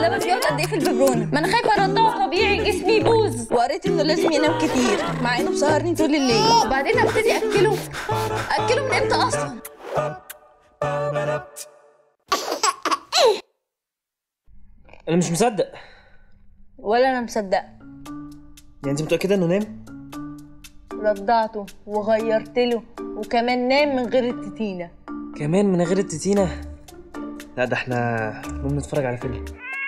اللبن بيقعد قد ايه في الببرونه ما انا خايفه ارضعه طبيعي جسمي يبوظ وقريت انه لازم ينام كتير مع انه بسهرني طول الليل وبعدين ابتدي اكله اكله من امتى اصلا انا مش مصدق ولا انا مصدقه يعني انت متاكده انه نام رضعته وغيرت له وكمان نام من غير التتينه كمان من غير التتينه لا ده احنا نقوم نتفرج على فيلم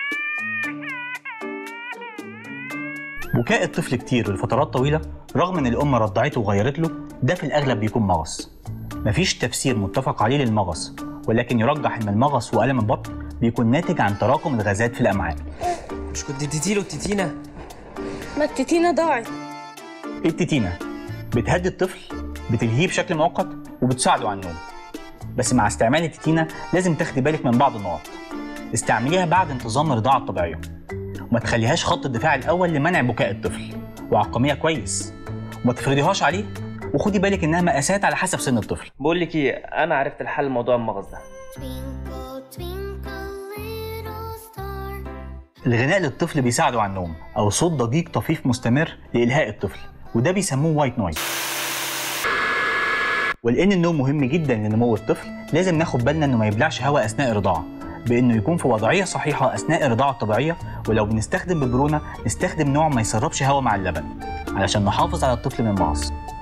بكاء الطفل كتير لفترات طويلة رغم إن الأم رضعته وغيرت له ده في الأغلب بيكون مغص. مفيش تفسير متفق عليه للمغص ولكن يرجح إن المغص وألم البطن بيكون ناتج عن تراكم الغازات في الأمعاء. مش كنت اديتيله التتينه ما التتينه ضاعت التتينة بتهدي الطفل بتلهيه بشكل مؤقت وبتساعده على النوم. بس مع استعمال التتينة لازم تاخدي بالك من بعض النقط. استعمليها بعد انتظام الرضاعة الطبيعية. وما تخليهاش خط الدفاع الأول لمنع بكاء الطفل. وعقميها كويس. وما تفرضيهاش عليه وخدي بالك إنها مقاسات على حسب سن الطفل. بقول لك ايه انا عرفت الحل لموضوع المغص ده Twinkle, twinkle, little star. الغناء للطفل بيساعده على النوم او صوت ضجيج طفيف مستمر لالهاء الطفل وده بيسموه وايت نويز ولان النوم مهم جدا لنمو الطفل لازم ناخد بالنا انه ما يبلعش هواء اثناء الرضاعه بانه يكون في وضعيه صحيحه اثناء الرضاعه الطبيعيه ولو بنستخدم ببرونه نستخدم نوع ما يسربش هواء مع اللبن علشان نحافظ على الطفل من المغص